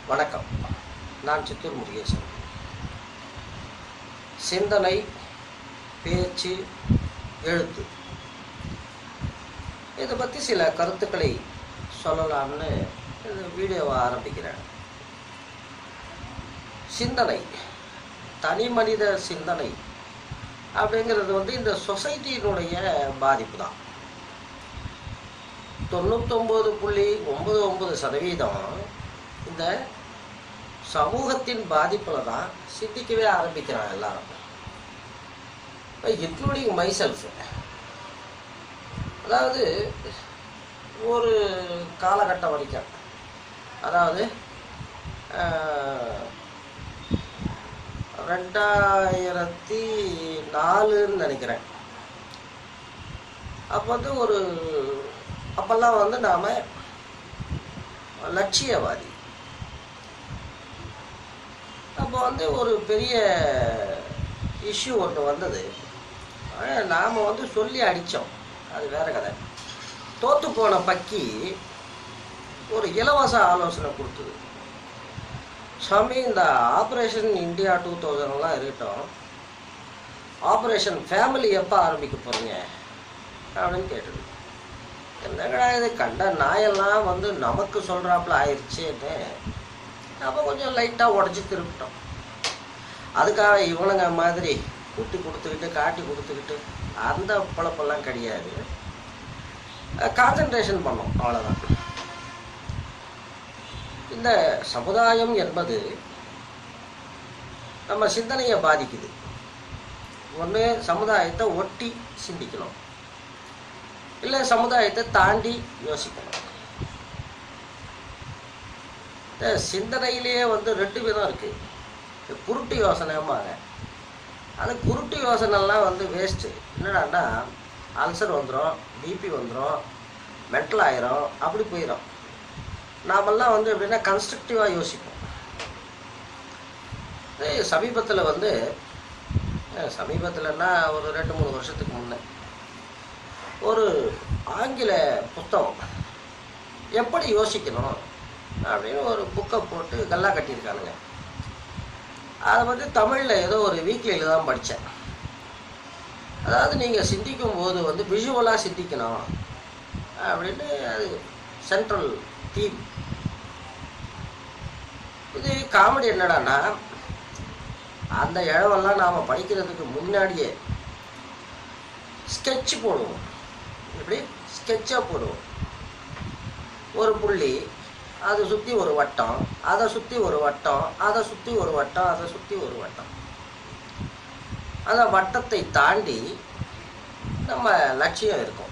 வணக்கம் நான் சித்தூர் முருகேசன் சிந்தனை பேச்சு எழுத்து இதை பற்றி சில கருத்துக்களை சொல்லலாம்னு இந்த வீடியோவை ஆரம்பிக்கிறேன் சிந்தனை தனி மனித சிந்தனை அப்படிங்கிறது வந்து இந்த சொசைட்டியினுடைய பாதிப்பு தான் தொண்ணூத்தொம்பது புள்ளி ஒன்பது ஒன்பது சதவீதம் இந்த சமூகத்தின் பாதிப்பில் தான் சிந்திக்கவே ஆரம்பிக்கிறான் எல்லாரும் இன்க்ளூடிங் மைசெல்ஃப் அதாவது ஒரு காலகட்டம் வரைக்கும் அதாவது ஆஹ், ரெண்டாயிரத்தி நாலுன்னு நினைக்கிறேன் அப்போ வந்து ஒரு அப்போல்லாம் வந்து நாம் லட்சியவாதி அப்போ வந்து ஒரு பெரிய இஷ்யூ ஒன்று வந்தது நாம் வந்து சொல்லி அடித்தோம் அது வேற கதை தோத்து போன பக்கி ஒரு இலவச ஆலோசனை கொடுத்தது சாமி இந்த ஆப்ரேஷன் இந்தியா டூ தௌசண்ட்லாம் இருக்கட்டும் ஆப்ரேஷன் ஃபேமிலி எப்போ ஆரம்பிக்க போகிறீங்க அப்படின்னு கேட்டது என்னடா இது கண்ட நாயெல்லாம் வந்து நமக்கு சொல்கிறாப்புல ஆயிடுச்சேன்னு நம்ம கொஞ்சம் லைட்டாக உடச்சி திருப்பிட்டோம் அதுக்காக இவனுங்க மாதிரி கூட்டி கொடுத்துக்கிட்டு காட்டி கொடுத்துக்கிட்டு அந்த பழப்பெல்லாம் கிடையாது கான்சன்ட்ரேஷன் பண்ணோம் அவ்வளோதான் இந்த சமுதாயம் என்பது நம்ம சிந்தனையை பாதிக்குது ஒன்று சமுதாயத்தை ஒட்டி சிந்திக்கணும் இல்லை சமுதாயத்தை தாண்டி யோசிக்கணும் இந்த சிந்தனையிலேயே வந்து ரெண்டு விதம் இருக்குது இந்த குருட்டு யோசனைம்பாங்க அந்த குருட்டு யோசனைலாம் வந்து வேஸ்ட்டு என்னடான்னா அல்சர் வந்துடும் பிபி வந்துடும் மென்டல் ஆயிரும் அப்படி போயிடும் நாமெல்லாம் வந்து எப்படின்னா கன்ஸ்ட்ரக்டிவாக யோசிப்போம் சமீபத்தில் வந்து சமீபத்தில்னா ஒரு ரெண்டு மூணு வருஷத்துக்கு முன்னே ஒரு ஆங்கில புத்தகம் எப்படி யோசிக்கணும் அப்படின்னு ஒரு புக்கை போட்டு கல்லா கட்டியிருக்கானுங்க அதை வந்து தமிழில் ஏதோ ஒரு வீக்லியில் தான் படித்தேன் அதாவது நீங்கள் சிந்திக்கும் போது வந்து விஷுவலாக சிந்திக்கணும் அப்படின்னு அது சென்ட்ரல் தீம் இது காமெடி என்னடான்னா அந்த இழவெல்லாம் நாம் படிக்கிறதுக்கு முன்னாடியே ஸ்கெட்ச் போடுவோம் இப்படி ஸ்கெட்சாக போடுவோம் ஒரு புள்ளி அதை சுற்றி ஒரு வட்டம் அதை சுற்றி ஒரு வட்டம் அதை சுற்றி ஒரு வட்டம் அதை சுற்றி ஒரு வட்டம் அந்த வட்டத்தை தாண்டி நம்ம லட்சியம் இருக்கும்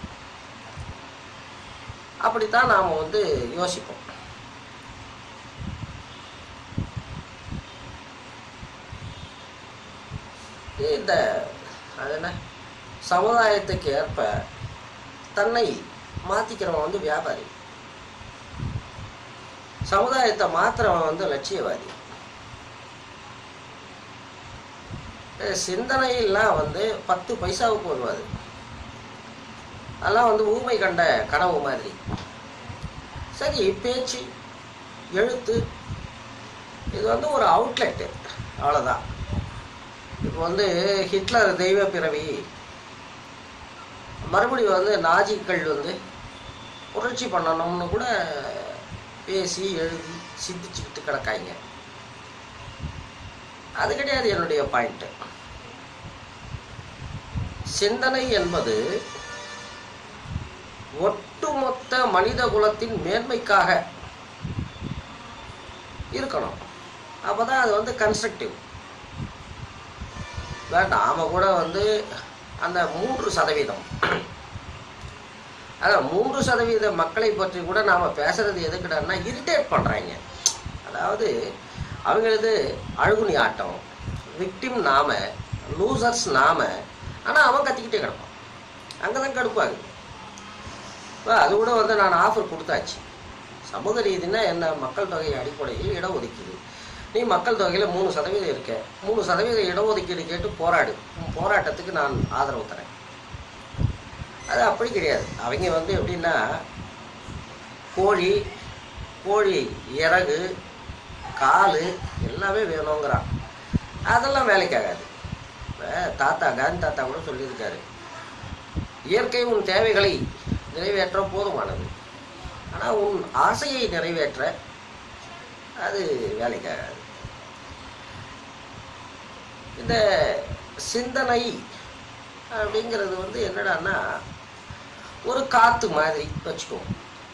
அப்படித்தான் நாம் வந்து யோசிப்போம் இந்த அது என்ன சமுதாயத்துக்கு ஏற்ப தன்னை மாற்றிக்கிறவன் வந்து வியாபாரி சமுதாயத்தை மாத்திரவன் வந்து லட்சியவாதி சிந்தனையெல்லாம் வந்து பத்து பைசாவுக்கு வருவாது அதெல்லாம் வந்து ஊமை கண்ட கனவு மாதிரி சரி பேச்சு எழுத்து இது வந்து ஒரு அவுட்லெட்டு அவ்வளோதான் இப்போ வந்து ஹிட்லர் தெய்வ பிறவி மறுபடியும் வந்து நாஜிக்கள் வந்து புரட்சி பண்ணணும்னு கூட பேசி எழுதி சிந்திச்சுக்கிட்டு கிடக்காங்க அது கிடையாது என்னுடைய பாயிண்ட்டு சிந்தனை என்பது ஒட்டுமொத்த மனித குலத்தின் மேன்மைக்காக இருக்கணும் அப்பதான் அது வந்து கன்ஸ்ட்ரக்டிவ் நாம கூட வந்து அந்த மூன்று சதவீதம் அதான் மூன்று சதவீத மக்களை பற்றி கூட நாம் பேசுறது எதுக்குடான்னா இரிட்டேட் பண்ணுறாங்க அதாவது அவங்களது அழுகுனி ஆட்டம் விக்டிம் நாம லூசர்ஸ் நாம ஆனால் அவன் கத்திக்கிட்டே கிடப்பான் அங்கே தான் கடுப்பாகுது இப்போ அது கூட வந்து நான் ஆஃபர் கொடுத்தாச்சு சமூக ரீதினா என்ன மக்கள் தொகை அடிப்படையில் இடஒதுக்கீடு நீ மக்கள் தொகையில் மூணு சதவீதம் இருக்க மூணு சதவீத இடஒதுக்கீடு கேட்டு போராடு உன் போராட்டத்துக்கு நான் ஆதரவு தரேன் அது அப்படி கிடையாது அவங்க வந்து எப்படின்னா கோழி கோழி இறகு கால் எல்லாமே வேணுங்கிறான் அதெல்லாம் வேலைக்கு ஆகாது இப்போ தாத்தா காந்தி தாத்தா கூட சொல்லியிருக்காரு இயற்கை உன் தேவைகளை நிறைவேற்ற போதுமானது ஆனால் உன் ஆசையை நிறைவேற்ற அது வேலைக்கு ஆகாது இந்த சிந்தனை அப்படிங்கிறது வந்து என்னடான்னா ஒரு காற்று மாதிரி வச்சுக்குவோம்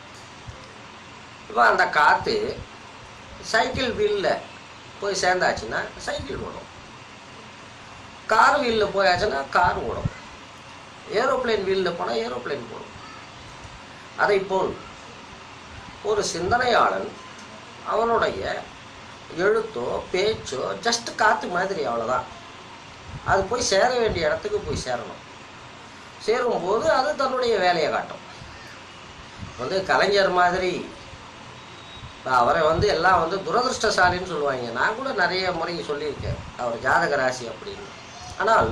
இப்போ அந்த காற்று சைக்கிள் வீலில் போய் சேர்ந்தாச்சுன்னா சைக்கிள் ஓடும் கார் வீலில் போயாச்சுன்னா கார் ஓடும் ஏரோப்ளேன் வீலில் போனால் ஏரோப்ளேன் போடும் அதை போல் ஒரு சிந்தனையாளன் அவனுடைய எழுத்தோ பேச்சோ ஜஸ்ட் காற்று மாதிரி அவ்வளோதான் அது போய் சேர வேண்டிய இடத்துக்கு போய் சேரணும் சேரும்போது அது தன்னுடைய வேலையை காட்டும் வந்து கலைஞர் மாதிரி இப்போ அவரை வந்து எல்லாம் வந்து துரதிருஷ்டசாலின்னு சொல்லுவாங்க நான் கூட நிறைய முறை சொல்லியிருக்கேன் அவர் ஜாதக ராசி அப்படின்னு ஆனால்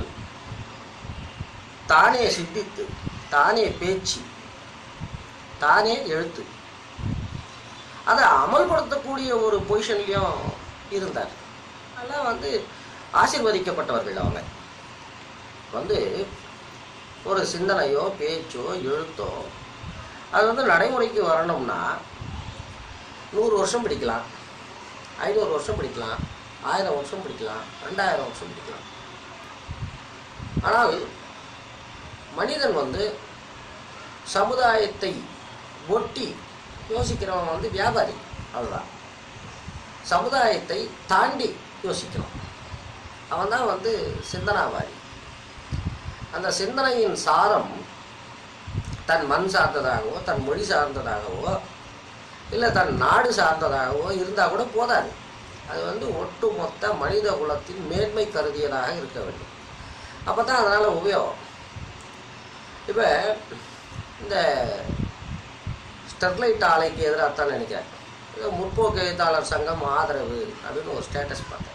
தானே சித்தித்து தானே பேச்சு தானே எழுத்து அதை அமல்படுத்தக்கூடிய ஒரு பொசிஷன்லையும் இருந்தார் அதெல்லாம் வந்து ஆசீர்வதிக்கப்பட்டவர்கள் அவங்க வந்து ஒரு சிந்தனையோ பேச்சோ எழுத்தோ அது வந்து நடைமுறைக்கு வரணும்னா நூறு வருஷம் பிடிக்கலாம் ஐநூறு வருஷம் பிடிக்கலாம் ஆயிரம் வருஷம் பிடிக்கலாம் ரெண்டாயிரம் வருஷம் பிடிக்கலாம் ஆனால் மனிதன் வந்து சமுதாயத்தை ஒட்டி யோசிக்கிறவன் வந்து வியாபாரி அவ்வளோதான் சமுதாயத்தை தாண்டி யோசிக்கணும் அவன் தான் வந்து சிந்தனாவாதி அந்த சிந்தனையின் சாரம் தன் மண் சார்ந்ததாகவோ தன் மொழி சார்ந்ததாகவோ இல்லை தன் நாடு சார்ந்ததாகவோ இருந்தால் கூட போதாது அது வந்து ஒட்டுமொத்த மனித குலத்தின் மேன்மை கருதியதாக இருக்க வேண்டும் அப்போ தான் அதனால் உபயோகம் இப்போ இந்த ஸ்டெர்லைட் ஆலைக்கு எதிராக தான் நினைக்கிறேன் ஏதோ முற்போக்கு எழுத்தாளர் சங்கம் ஆதரவு அப்படின்னு ஒரு ஸ்டேட்டஸ் பார்த்தேன்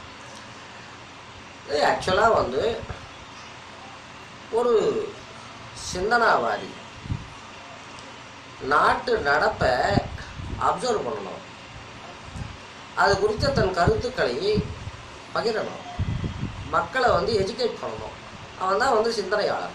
இது ஆக்சுவலாக வந்து ஒரு சிந்தனாவாதி நாட்டு நடப்பை அப்சர்வ் பண்ணணும் அது குறித்த தன் கருத்துக்களை பகிரணும் மக்களை வந்து எஜுகேட் பண்ணணும் அவன் தான் வந்து சிந்தனையாளர்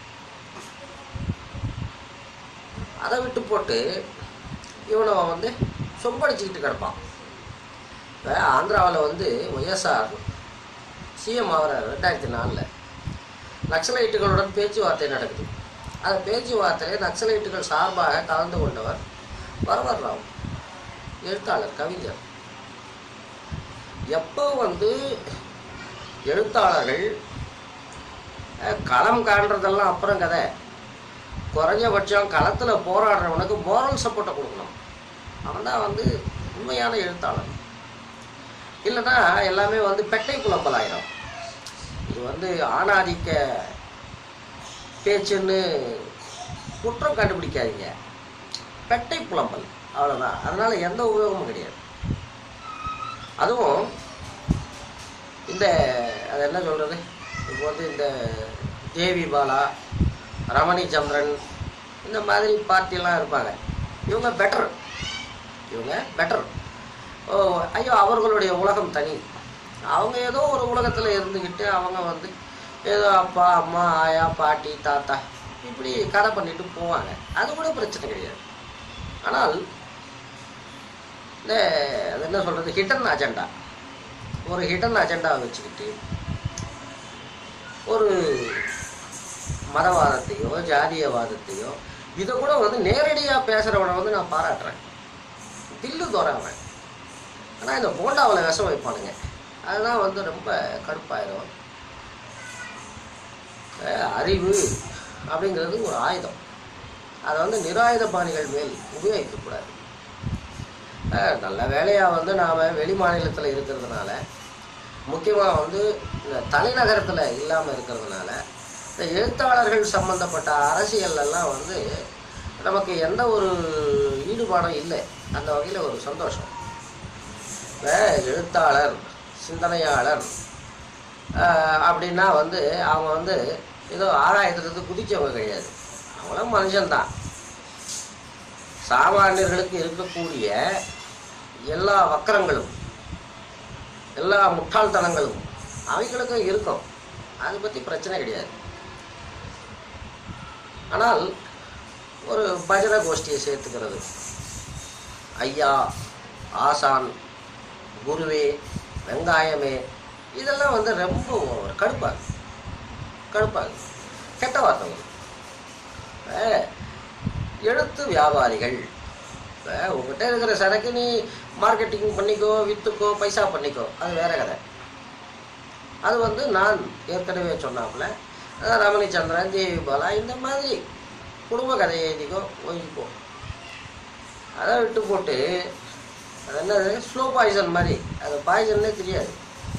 அதை விட்டு போட்டு இவனை வந்து சொம்படிச்சுக்கிட்டு கிடப்பான் இப்போ ஆந்திராவில் வந்து ஒய்எஸ்ஆர் சிஎம் ஆகிறார் ரெண்டாயிரத்தி நாலில் நக்சலைட்டுகளுடன் பேச்சுவார்த்தை நடக்குது அந்த பேச்சுவார்த்தையில் நக்சலைட்டுகள் சார்பாக கலந்து கொண்டவர் வரவர் ராவ் எழுத்தாளர் கவிஞர் எப்போ வந்து எழுத்தாளர்கள் அஹ், களம் காண்றதெல்லாம் அப்புறம் கதை குறைஞ்சபட்சம் களத்தில் போராடுறவனுக்கு மோரல் சப்போர்ட்டை கொடுக்கணும் அவன் தான் வந்து உண்மையான எழுத்தாளர் இல்லைன்னா எல்லாமே வந்து பெட்டை குழப்பல் ஆயிடும் இது வந்து ஆணாதிக்க பேச்சுன்னு குற்றம் கண்டுபிடிக்காதீங்க பெட்டை புலம்பல் அவ்வளோதான் அதனால் எந்த உபயோகமும் கிடையாது அதுவும் இந்த அது என்ன சொல்கிறது இப்போ வந்து இந்த தேவி பாலா ரமணி சந்திரன் இந்த மாதிரி பார்ட்டியெல்லாம் இருப்பாங்க இவங்க பெட்டர் இவங்க பெட்டர் ஓ ஐயோ அவர்களுடைய உலகம் தனி அவங்க ஏதோ ஒரு உலகத்தில் இருந்துக்கிட்டு அவங்க வந்து ஏதோ அப்பா அம்மா ஆயா பாட்டி தாத்தா இப்படி கதை பண்ணிட்டு போவாங்க அது கூட பிரச்சனை கிடையாது ஆனால் இந்த அது என்ன சொல்கிறது ஹிடன் அஜெண்டா ஒரு ஹிடன் அஜெண்டாவை வச்சுக்கிட்டு ஒரு மதவாதத்தையோ ஜாதியவாதத்தையோ இதை கூட வந்து நேரடியாக பேசுகிறவனை வந்து நான் பாராட்டுறேன் தில்லு தோறவன் ஆனால் இந்த போண்டாவில் விஷம் வைப்பானுங்க அதுதான் வந்து ரொம்ப கடுப்பாயிரும் அஹ் அறிவு அப்படிங்கிறது ஒரு ஆயுதம் அதை வந்து நிராயுத பாணிகள் மேல் உபயோகிக்கக்கூடாது அஹ் நல்ல வேலையாக வந்து நாம் வெளி மாநிலத்தில் இருக்கிறதுனால முக்கியமாக வந்து இந்த தலைநகரத்தில் இல்லாமல் இருக்கிறதுனால இந்த எழுத்தாளர்கள் சம்பந்தப்பட்ட அரசியல் எல்லாம் வந்து நமக்கு எந்த ஒரு ஈடுபாடும் இல்லை அந்த வகையில் ஒரு சந்தோஷம் இப்போ எழுத்தாளர் சிந்தனையாளர் ஆஹ் அப்படின்னா வந்து அவங்க வந்து ஏதோ ஆகாயத்துலேருந்து குதிச்சவங்க கிடையாது அவங்களும் மனுஷன்தான் சாமானியர்களுக்கு இருக்கக்கூடிய எல்லா வக்கரங்களும் எல்லா முட்டாள்தனங்களும் அவங்களுக்கும் இருக்கும் அதை பற்றி பிரச்சனை கிடையாது ஆனால் ஒரு பஜனை கோஷ்டியை சேர்த்துக்கிறது ஐயா ஆசான் குருவே வெங்காயமே இதெல்லாம் வந்து ரொம்ப ஒரு கடுப்பாகுது கடுப்பாகுது கெட்ட வார்த்தைகள் இப்ப எழுத்து வியாபாரிகள் இப்போ உங்ககிட்ட இருக்கிற சரக்கு நீ மார்க்கெட்டிங் பண்ணிக்கோ விற்றுக்கோ பைசா பண்ணிக்கோ அது வேற கதை அது வந்து நான் ஏற்கனவே சொன்னாப்புல அஹ் ரமணிச்சந்திரன் தேவி பாலா இந்த மாதிரி குடும்ப கதையை எழுதிக்கோ ஒழிக்கோ அதை விட்டு போட்டு அது என்னது ஸ்லோ பாய்சன் மாதிரி அது பாய்சன்னே தெரியாது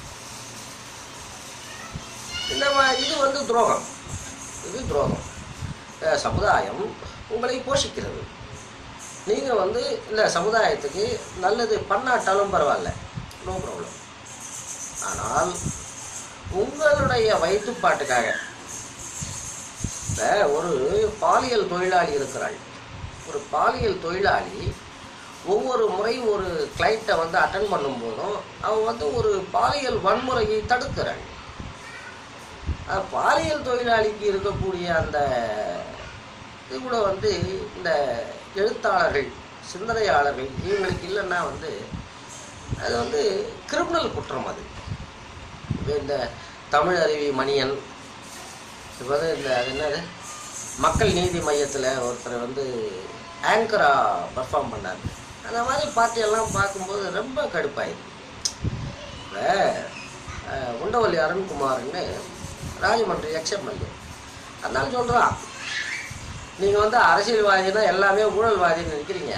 இந்த மா- இது வந்து துரோகம் இது துரோகம் அஹ் சமுதாயம் உங்களை போஷிக்கிறது நீங்கள் வந்து இந்த சமுதாயத்துக்கு நல்லது பண்ணாட்டாலும் பரவாயில்ல நோ ப்ராப்ளம் ஆனால் உங்களுடைய வயிற்றுப்பாட்டுக்காக இப்ப ஒரு பாலியல் தொழிலாளி இருக்கிறாள் ஒரு பாலியல் தொழிலாளி ஒவ்வொரு முறை ஒரு கிளைண்ட்டை வந்து அட்டன் பண்ணும்போதும் அவன் வந்து ஒரு பாலியல் வன்முறையை தடுக்கிறாள் அஹ் பாலியல் தொழிலாளிக்கு இருக்கக்கூடிய அந்த இது கூட வந்து இந்த எழுத்தாளர்கள் சிந்தனையாளர்கள் இவங்களுக்கு இல்லைன்னா வந்து அது வந்து கிரிமினல் குற்றம் அது இப்போ இந்த தமிழ் அருவி மணியன் இப்போ வந்து இந்த அது என்னது மக்கள் நீதி மையத்தில் ஒருத்தர் வந்து ஆங்கராக பர்ஃபார்ம் பண்ணார் அந்த மாதிரி பார்ட்டியெல்லாம் பார்க்கும்போது ரொம்ப கடுப்பாயிருக்கு இப்போ அஹ், உண்டவல்லி அருண்குமார்னு ராஜமன்றி எக்ஸ்எம்எல்ஏ அதனால சொல்கிறான் நீங்கள் வந்து அரசியல்வாதினா எல்லாமே ஊழல்வாதின்னு நினைக்கிறீங்க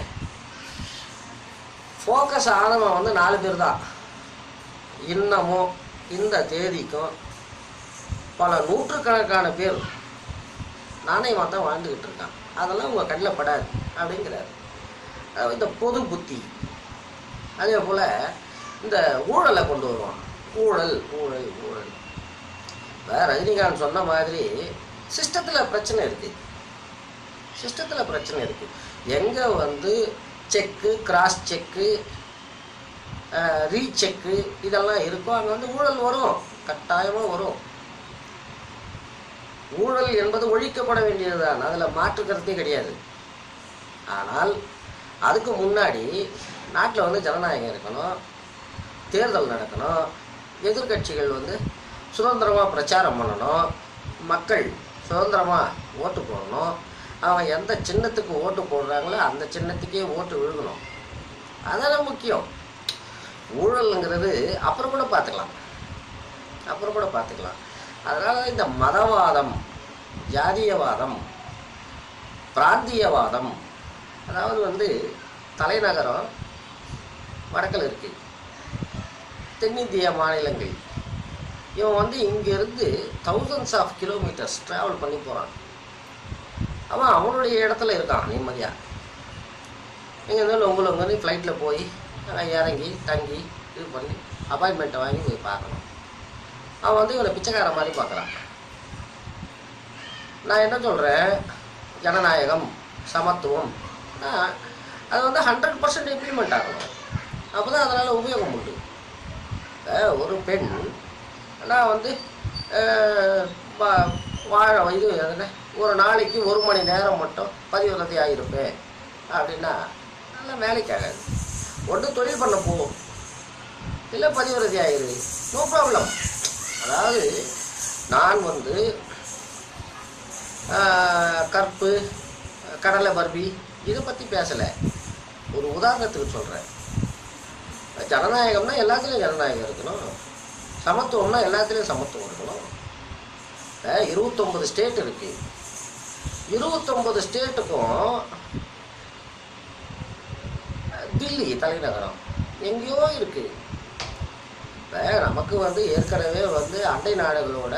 ஃபோக்கஸ் ஆனவன் வந்து நாலு பேர் தான் இன்னமும் இந்த தேதிக்கும் பல நூற்றுக்கணக்கான பேர் நாணயமாக தான் வாழ்ந்துக்கிட்டு இருக்கான் அதெல்லாம் உங்கள் கண்ணில் படாது அப்படிங்கிறாரு அஹ் இந்த பொது புத்தி அதே போல் இந்த ஊழலை கொண்டு வருவான் ஊழல் ஊழல் ஊழல் இப்போ ரஜினிகாந்த் சொன்ன மாதிரி சிஸ்டத்தில் பிரச்சனை இருக்குது சிஸ்டத்தில் பிரச்சனை இருக்குது எங்கே வந்து செக்கு கிராஸ் செக்கு ரீசெக்கு இதெல்லாம் இருக்கோ அங்கே வந்து ஊழல் வரும் கட்டாயமாக வரும் ஊழல் என்பது ஒழிக்கப்பட வேண்டியதுதான் அதில் மாற்று கருத்தே கிடையாது ஆனால் அதுக்கு முன்னாடி நாட்டில் வந்து ஜனநாயகம் இருக்கணும் தேர்தல் நடக்கணும் எதிர்க்கட்சிகள் வந்து சுதந்திரமாக பிரச்சாரம் பண்ணணும் மக்கள் சுதந்திரமாக ஓட்டு போடணும் அவன் எந்த சின்னத்துக்கு ஓட்டு போடுறாங்களோ அந்த சின்னத்துக்கே ஓட்டு விழுகணும் அதெல்லாம் முக்கியம் ஊழலுங்கிறது அப்புறம் கூட பார்த்துக்கலாம் அப்புறம் கூட பார்த்துக்கலாம் அதனால் இந்த மதவாதம் ஜாதியவாதம் பிராந்தியவாதம் அதாவது வந்து தலைநகரம் வடக்கில் இருக்குது தென்னிந்திய மாநிலங்கள் இவன் வந்து இங்கேருந்து தௌசண்ட்ஸ் ஆஃப் கிலோமீட்டர்ஸ் ட்ராவல் பண்ணி போகிறான் அவன் அவனுடைய இடத்துல இருக்கான் நிம்மதியாக இங்கேருந்து லொங்கு லொங்குன்னு ஃப்ளைட்டில் போய் அங்க இறங்கி தங்கி இது பண்ணி அப்பாயின்மெண்ட்டை வாங்கி போய் பார்க்கணும் அவன் வந்து இவனை பிச்சைக்கார மாதிரி பார்க்குறான் நான் என்ன சொல்கிறேன் ஜனநாயகம் சமத்துவம் ஆஹ், அது வந்து ஹண்ட்ரட் பர்சன்ட் இம்ப்ளிமெண்ட் ஆகணும் அப்போ தான் அதனால் உபயோகம் உண்டு இப்ப ஒரு பெண் நான் வந்து ஆஹ், வா- வாழ இது என்ன ஒரு நாளைக்கு ஒரு மணி நேரம் மட்டும் பதிவிரதையாக இருப்பேன் அப்படின்னா நல்லா வேலைக்கு ஆகாது ஒன்று தொழில் பண்ண போ இல்லை பதிவிரதி ஆயிரு நோ ப்ராப்ளம் அதாவது நான் வந்து ஆஹ், கற்பு கடலை பர்பி இதை பற்றி பேசலை ஒரு உதாரணத்துக்கு சொல்கிறேன் ஜனநாயகம்னா எல்லாத்துலேயும் ஜனநாயகம் இருக்கணும் சமத்துவம்னா எல்லாத்துலேயும் சமத்துவம் இருக்கணும் இப்போ இருபத்தொம்பது ஸ்டேட் இருக்குது இருபத்தொம்பது ஸ்டேட்டுக்கும் தில்லி தலைநகரம் எங்கேயோ இருக்குது இப்போ நமக்கு வந்து ஏற்கனவே வந்து அண்டை நாடுகளோட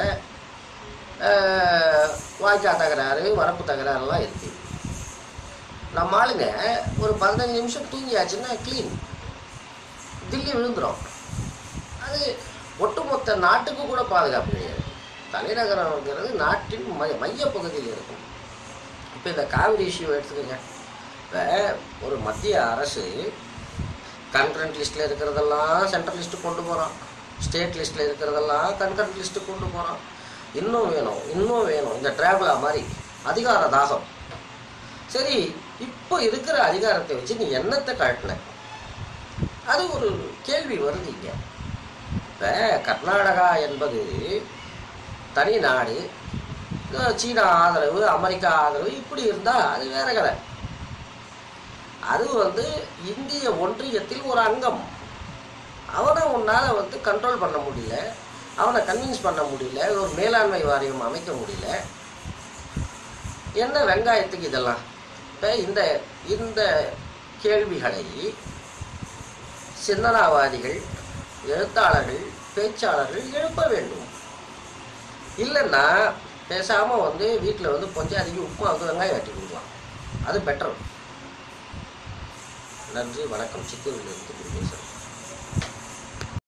ஆஹ், வாய்க்கா தகராறு வரப்பு தகராறுலாம் இருக்குது நம்ம ஆளுங்க ஒரு பதினஞ்சு நிமிஷம் தூங்கியாச்சுன்னா க்ளீன் தில்லி விழுந்துடும் அது ஒட்டுமொத்த நாட்டுக்கு கூட பாதுகாப்பு கிடையாது தலைநகரம்ங்கிறது நாட்டின் மைய மையப்பகுதியில் இருக்கும் இப்போ இந்த காவிரி இஷ்யூ எடுத்துக்கோங்க இப்போ ஒரு மத்திய அரசு கன்கரண்ட் லிஸ்ட்டில் இருக்கிறதெல்லாம் சென்ட்ரல் லிஸ்ட்டு கொண்டு போகிறான் ஸ்டேட் லிஸ்ட்டில் இருக்கிறதெல்லாம் கன்கரண்ட் லிஸ்ட்டு கொண்டு போகிறான் இன்னும் வேணும் இன்னும் வேணும் இந்த டிராவலா மாதிரி அதிகார தாகம் சரி இப்போ இருக்கிற அதிகாரத்தை வச்சு நீ என்னத்தை காட்டின அது ஒரு கேள்வி வருது இங்க இப்போ கர்நாடகா என்பது தனி நாடு அஹ் சீனா ஆதரவு அமெரிக்கா ஆதரவு இப்படி இருந்தால் அது வேற கதை அது வந்து இந்திய ஒன்றியத்தில் ஒரு அங்கம் அவனை உன்னால் வந்து கண்ட்ரோல் பண்ண முடியல அவனை கன்வின்ஸ் பண்ண முடியல ஒரு மேலாண்மை வாரியம் அமைக்க முடியல என்ன வெங்காயத்துக்கு இதெல்லாம் இப்போ இந்த இந்த கேள்விகளை சிந்தனாவாதிகள் எழுத்தாளர்கள் பேச்சாளர்கள் எழுப்ப வேண்டும் இல்லைன்னா பேசாமல் வந்து வீட்டில் வந்து பொஞ்சாதிக்கு உப்புமா வந்து வெங்காயம் வெட்டி கொடுக்கலாம் அது பெட்டர் நன்றி வணக்கம் சித்தூரிலிருந்து பேசுகிறேன்